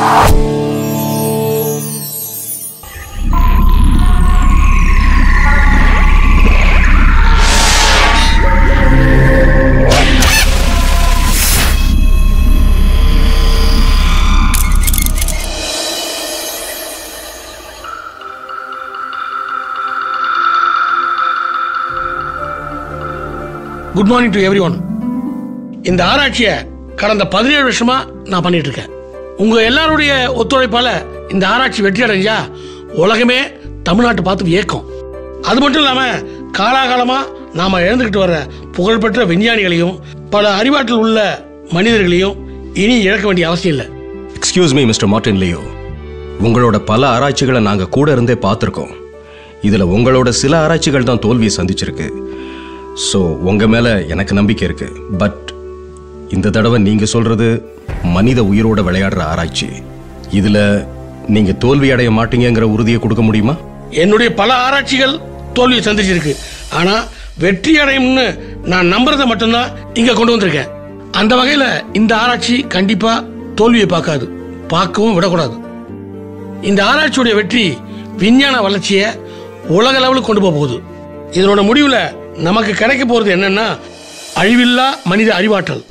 good morning to everyone இந்த ஆராய்ச்சியை கடந்த பதினேழு வருஷமா நான் பண்ணிட்டு இருக்கேன் உங்க எல்லாருடைய ஒத்துழைப்பால இந்த ஆராய்ச்சி வெற்றி அடைஞ்சா உலகமே தமிழ்நாட்டை பார்த்து வியக்கும் அது மட்டும் இல்லாம காலாகாலமா நாம இழந்துகிட்டு வர புகழ்பெற்ற விஞ்ஞானிகளையும் பல அறிவாற்றல் உள்ள மனிதர்களையும் இனி இழக்க வேண்டிய அவசியம் இல்லை excuse me mister Martin Leo உங்களோட பல ஆராய்ச்சிகளை நாங்கள் கூட இருந்தே பார்த்துருக்கோம் இதில் உங்களோட சில ஆராய்ச்சிகள் தான் தோல்வியை சந்திச்சிருக்கு ஸோ உங்கள் மேலே எனக்கு நம்பிக்கை இருக்கு பட் இந்த தடவை நீங்கள் சொல்கிறது மனித உயிரோட விளையாடுற ஆராய்ச்சி இதில் நீங்கள் தோல்வி அடைய மாட்டீங்கங்கிற உறுதியை கொடுக்க முடியுமா என்னுடைய பல ஆராய்ச்சிகள் தோல்வியை சந்திச்சிருக்கு ஆனா வெற்றி அடையும்னு நான் நம்புறதை மட்டும்தான் இங்க கொண்டு வந்திருக்கேன் அந்த வகையில இந்த ஆராய்ச்சி கண்டிப்பா தோல்வியை பார்க்காது பார்க்கவும் விடக்கூடாது இந்த ஆராய்ச்சியுடைய வெற்றி விஞ்ஞான வளர்ச்சியை உலக லெவலுக்கு கொண்டு போக போகுது இதனோட முடிவுல நமக்கு கிடைக்க போறது என்னன்னா அழிவில்லா மனித அறிவாற்றல்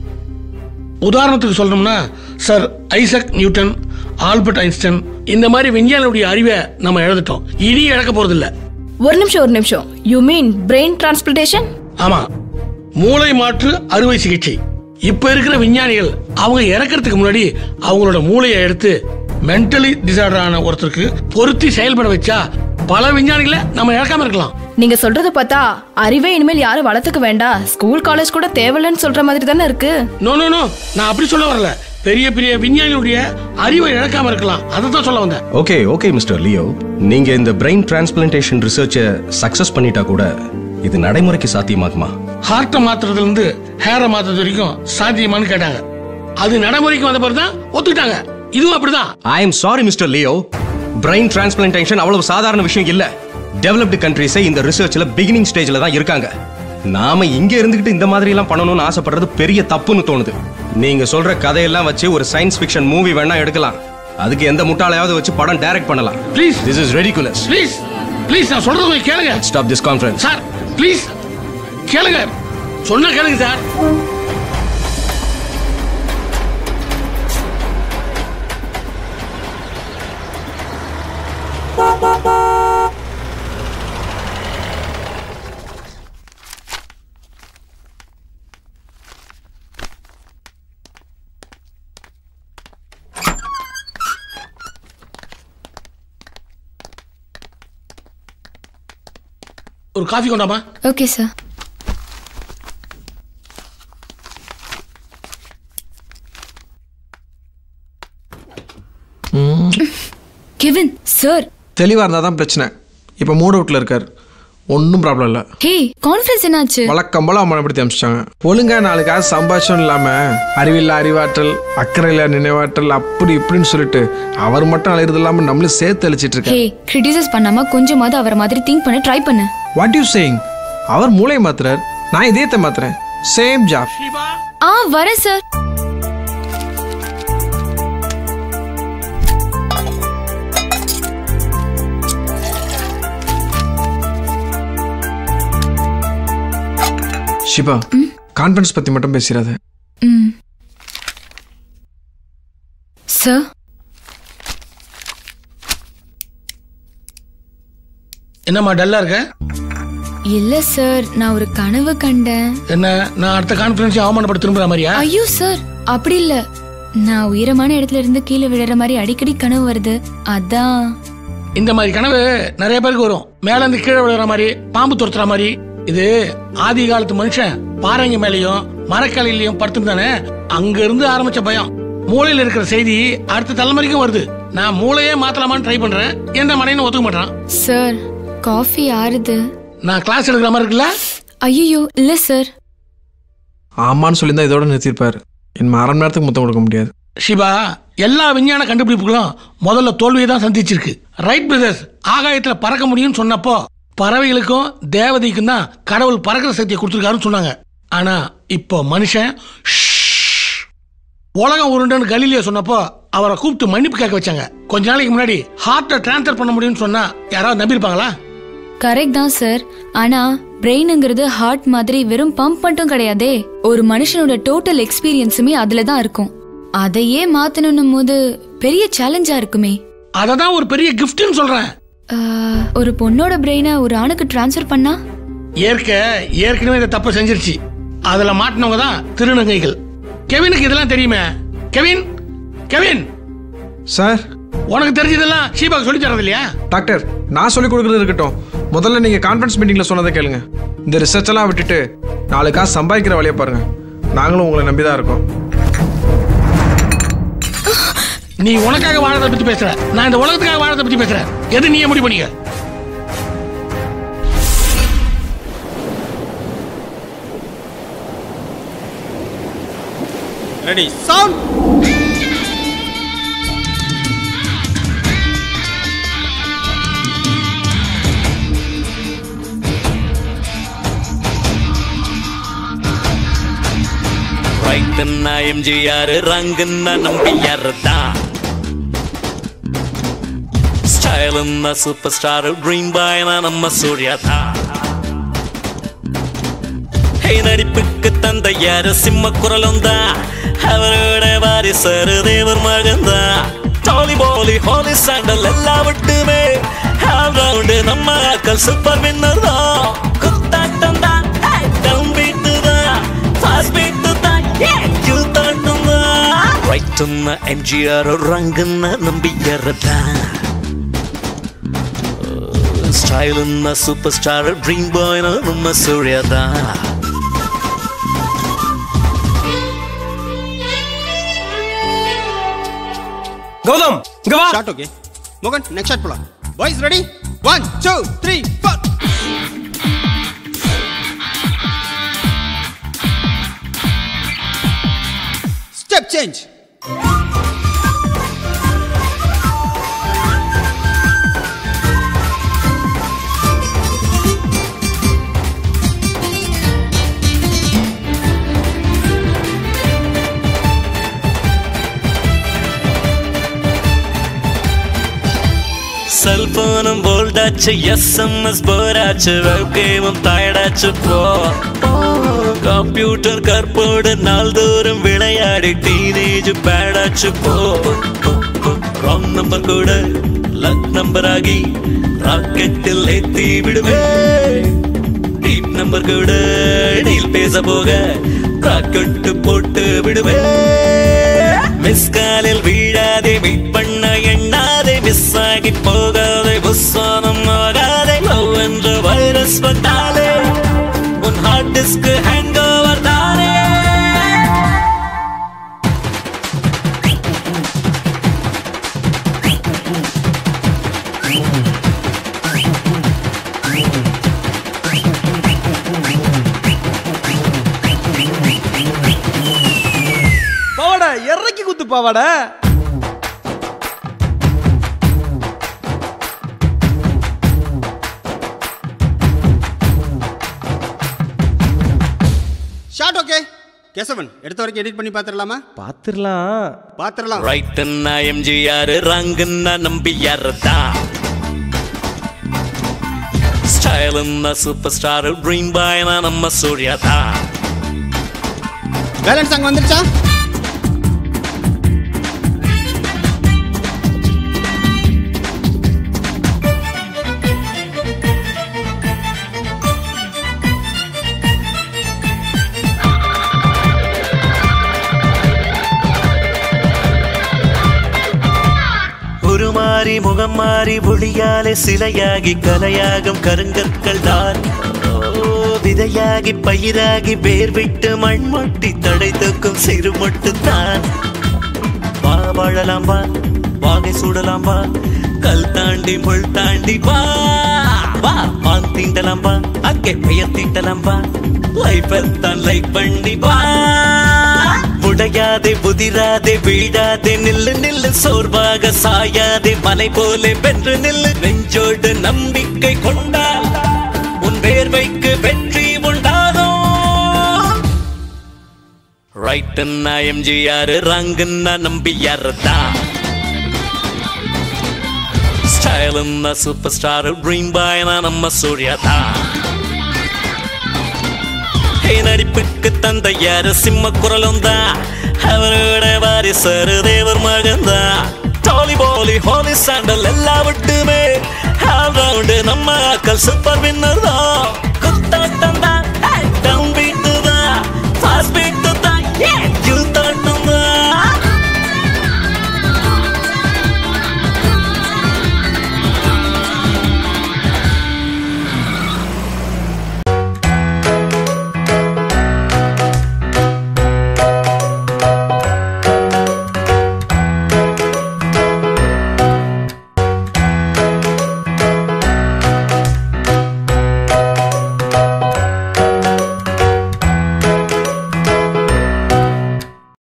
உதாரணத்துக்கு சொல்லணும்னா sir Isaac Newton Albert Einstein இந்த மாதிரி விஞ்ஞானியுடைய அறிவை நம்ம இழந்துட்டோம் இனி இழக்க போறதில்ல ஒரு நிமிஷம் ஒரு நிமிஷம் யூ மீன் பிரெயின் டிரான்ஸ்பிளேஷன் ஆமா மூளை மாற்று அறுவை சிகிச்சை இப்ப இருக்கிற விஞ்ஞானிகள் அவங்க இறக்கறதுக்கு முன்னாடி அவங்களோட மூளையை எடுத்து மென்டலி டிசார்டர் ஆன ஒருத்தருக்கு பொருத்தி செயல்பட வச்சா பல விஞ்ஞானிகளை நம்ம இழக்காம இருக்கலாம் நீங்க சொல்றத பார்த்தா அறிவே இனிமேல் யாரும் வளர்த்துக்க வேண்டாம் ஸ்கூல் காலேஜ் கூட தேவையில்லைன்னு சொல்ற மாதிரி தானே இருக்கு நோ நோ நோ நான் அப்படி சொல்ல வரல பெரிய பெரிய விஞ்ஞானிகளுடைய அறிவை இழக்காம இருக்கலாம் அதை தான் சொல்ல வந்தேன் ஓகே ஓகே மிஸ்டர் லியோ நீங்கள் இந்த பிரெயின் டிரான்ஸ்பிளான்டேஷன் ரிசர்ச்சை சக்ஸஸ் பண்ணிட்டா கூட இது நடைமுறைக்கு சாத்தியமாகுமா ஹார்ட்டை மாத்துறதுல இருந்து ஹேரை மாத்துறது வரைக்கும் சாத்தியமான்னு கேட்டாங்க அது நடைமுறைக்கு வந்த பிறகு தான் ஒத்துக்கிட்டாங்க இதுவும் அப்படிதான் I am sorry mister Leo brain transplantation அவ்வளவு சாதாரண விஷயம் இல்ல டெவலப்டு கண்ட்ரீஸே இந்த ரிசர்ச்ல பிகினிங் ஸ்டேஜ்ல தான் இருக்காங்க நாம இங்க இருந்துகிட்டு இந்த மாதிரி எல்லாம் பண்ணணும்னு ஆசைப்படுறது பெரிய தப்புன்னு தோணுது நீங்க சொல்ற கதையெல்லாம் வச்சு ஒரு சயின்ஸ் ஃபிக்ஷன் மூவி வேணா எடுக்கலாம் அதுக்கு எந்த முட்டாளையாவது வச்சு படம் டைரக்ட் பண்ணலாம் please this is ridiculous please please நான் சொல்றது கொஞ்சம் கேளுங்க stop this conference sir please கேளுங்க சொன்னா கேளுங்க சார் ஒரு காஃபி கொண்டாமா ஓகே சார் கெவின் சார் தெளிவாக இருந்தால் தான் பிரச்சனை இப்போ மூட் அவுட்டில் இருக்கார் ஒன்றும் ப்ராப்ளம் இல்லை ஹே கான்ஃபரன்ஸ் என்னாச்சு வழக்கம் போல அவமானப்படுத்தி அனுப்பிச்சிட்டாங்க ஒழுங்கா நாளுக்காக சம்பாஷம் இல்லாமல் அறிவில்லா அறிவாற்றல் அக்கறையில்லா நினைவாற்றல் அப்படி இப்படின்னு சொல்லிட்டு அவர் மட்டும் அலையிறது இல்லாமல் நம்மளும் சேர்த்து அழிச்சிட்டு இருக்காரு ஹே கிரிட்டிசைஸ் பண்ணாம கொஞ்சமாவது அவரை மாதிரி திங்க் பண்ண ட்ரை பண்ணு வாட் யூ சேயிங் அவர் மூளை மாத்துறார் நான் இதயத்தை மாத்துறேன் சேம் ஜாப் ஆ வரேன் சார் ஷிபா கான்ஃபரன்ஸ் பற்றி மட்டும் பேசிடாத ம் சார் என்னம்மா டல்லா இருக்க இல்ல சார் நான் ஒரு கனவு கண்டேன் என்ன நான் அடுத்த கான்ஃபரன்ஸ் அவமானப்பட திரும்புற மாதிரியா ஐயோ சார் அப்படி இல்ல நான் உயரமான இடத்துல இருந்து கீழே விழுற மாதிரி அடிக்கடி கனவு வருது அதான் இந்த மாதிரி கனவு நிறைய பேருக்கு வரும் மேல இருந்து கீழே விழுற மாதிரி பாம்பு துரத்துற மாதிரி இது ஆதி காலத்து மனுஷன் பாறைங்க மேலயும் மரக்கலையிலயும் படுத்திருந்தானே அங்க இருந்து ஆரம்பிச்ச பயம் மூளையில இருக்கிற செய்தி அடுத்த தலைமுறைக்கும் வருது நான் மூளையே மாத்தலாமான்னு ட்ரை பண்றேன் எந்த மனைன்னு ஒத்துக்க மாட்டான் சார் காஃபி ஆறுது நான் கிளாஸ் எடுக்கிற மாதிரி இருக்குல்ல ஐயோ இல்ல சார் ஆமான்னு சொல்லியிருந்தா இதோட நிறுத்தியிருப்பார் என் அரை மணி நேரத்துக்கு முத்தம் கொடுக்க முடியாது சிவா எல்லா விஞ்ஞான கண்டுபிடிப்புகளும் முதல்ல தோல்வியை தான் சந்திச்சிருக்கு ரைட் பிரதர்ஸ் ஆகாயத்துல பறக்க முடியும்னு சொன்னப்போ பறவைகளுக்கும் தேவதைக்கும் தான் கடவுள் பறக்கிற சக்தியை கொடுத்துருக்காருன்னு சொன்னாங்க ஆனா இப்போ மனுஷன் ஷ்ஷ், உலகம் உருண்டுன்னு கலீலியோ சொன்னப்போ அவரை கூப்பிட்டு மன்னிப்பு கேட்க வச்சாங்க கொஞ்ச நாளைக்கு முன்னாடி ஹார்ட்டை டிரான்ஸ்ஃபர் பண்ண முடியும்னு சொன்னா யாராவது நம்பியிருப்பாங்களா கரெக்ட் தான் சார் ஆனா பிரெயினுங்கிறது ஹார்ட் மாதிரி வெறும் பம்ப் மட்டும் கிடையாதே ஒரு மனுஷனோட டோட்டல் எக்ஸ்பீரியன்ஸுமே அதுல தான் இருக்கும் அதையே மாத்தணும் போது பெரிய சேலஞ்சா இருக்குமே அதை தான் ஒரு பெரிய கிஃப்ட்னு சொல்றேன் ஆஹ், ஒரு பொண்ணோட பிரெயினை ஒரு ஆணுக்கு டிரான்ஸ்ஃபர் பண்ணா ஏற்க ஏற்கனவே இந்த தப்பை செஞ்சிருச்சு அதுல மாட்டினவங்க தான் திருநங்கைகள் கெவினுக்கு இதெல்லாம் தெரியுமே கெவின் கெவின் சார் உனக்கு தெரிஞ்சதெல்லாம் ஷீபாக்கு சொல்லி தரது இல்லையா டாக்டர் நான் சொல்லிக் கொடுக்குறது இருக்கட்டும் முதல்ல நீங்கள் கான்ஃபரன்ஸ் மீட்டிங்கில் சொன்னதை கேளுங்க இந்த ரிசர்ச் எல்லாம் விட்டுட்டு நாலு காசு சம்பாதிக்கிற வழியை பாருங்க நாங்களும் உங்களை நம்பி தான் இருக்கோம் நீ உனக்காக வாழறத பத்தி பேசுற நான் இந்த உலகத்துக்காக வாழறத பத்தி பேசுறேன் எது நீயே முடிவு பண்ணிக்க ரெடி சவுண்ட் ரைட்டுன்னா எம்ஜிஆர் ரங்குன்னா நம்பியார் தான் ஸ்டைலுன்னா சூப்பர் ஸ்டார் ட்ரீம் பாய்னா நம்ம சூர்யா தான் ஹே நடிப்புக்கு தந்த யாரு சிம்ம குரலும் தான் அவரோட வாரிசரு தேவர் மகன் தான் டாலி போலி ஹோலி சாண்டல் எல்லாம் விட்டுமே ஆல்ரவுண்டு நம்ம ஆக்கள் சூப்பர் வின்னர் தான் குத்தாட்டம் தான் டவுன் பீட்டு தான் ஃபாஸ்ட் பீட்டு தான் யூத்தாட்டம் தான் ரைட்டுன்னா எம்ஜிஆர் ரங்குன்னா நம்பியார் தான் ஸ்டைலுன்னா சூப்பர் ஸ்டார் ட்ரீம் பாய்னா நம்ம சூர்யா தான் கௌதம் இங்க வா ஷாட் ஓகே மோகன் நெக்ஸ்ட் ஷாட் போலாம் boys ready one two three four step change செல்போனும் போல்டாச்சு எஸ்எம்எஸ் போராச்சு வெப் கேமும் டயர்டாச்சு போ கம்ப்யூட்டர் கற்போடு நாள்தோறும் விளையாடி டீனேஜ் பேடாச்சு போ ராங் நம்பர் கூட லக் நம்பர் ஆகி ராக்கெட்டில் ஏத்தி விடுவேன் டீப் நம்பர் கூட டீல் பேச போக ராக்கெட்டு போட்டு விடுவேன் மிஸ் காலில் வீழாதே வெயிட் பண்ண எண்ணாதே மிஸ் ஆகி போகாதே புஸ்வானம் ஆகாதே லவ் என்ற வைரஸ் வந்தாலே உன் ஹார்ட் டிஸ்க் ஹேங் ஓவர் தானே பாவாடா இறக்கி குத்து பாவாடா ஷாட் ஓகே கேசவன் எடுத்த வரைக்கும் எடிட் பண்ணி பார்த்துடலாமா பாத்துரலாம் பார்த்துடலாம் ரைட்டுன்னா எம்ஜிஆர் ரங்குன்னா நம்பியார் தான் ஸ்டைலுன்னா சூப்பர் ஸ்டார் ட்ரீம் பாய்னா நம்ம சூர்யா தான் பேலன்ஸ் அங்கே வந்துருச்சா உருமாறி முகம் மாறி ஒளியாலே சிலையாகி கலையாகும் கருங்கற்கள் தான் ஓ, விதையாகி பயிராகி வேர் விட்டு மண் மொட்டி தடை தூக்கும் சிறு மொட்டு தான் வா வாழலாம் வா வாகை சூடலாம் வா கல் தாண்டி முள் தாண்டி வா வா மான் தீண்டலாம் வா அங்கே பெயர் தீண்டலாம் வா லைஃப் தான் லைக் பண்ணி வா உடையாதே புதிராதே வீழாதே நில்லு நில்லு சோர்வாக சாயாதே மலை போல வென்று நில்லு நெஞ்சோடு நம்பிக்கை கொண்டால் உன் வேர்வைக்கு வெற்றி உண்டாகும் ரைட்டுன்னா எம்ஜிஆர் ராங்குன்னா நம்பியார் தான் ஸ்டைலுன்னா சூப்பர் ஸ்டார் ட்ரீம் பாய்னா நம்ம சூர்யா தான் நடிப்புக்கு தந்த யாரு சிம்ம குரலும் தான் அவரோட வாரிசரு தேவர் மகன் தான் டோலி போலி ஹோலி சாண்டல் எல்லா விட்டுமே ஆல் ரவுண்டு நம்ம ஆக்கள் சூப்பர் வின்னர் தான்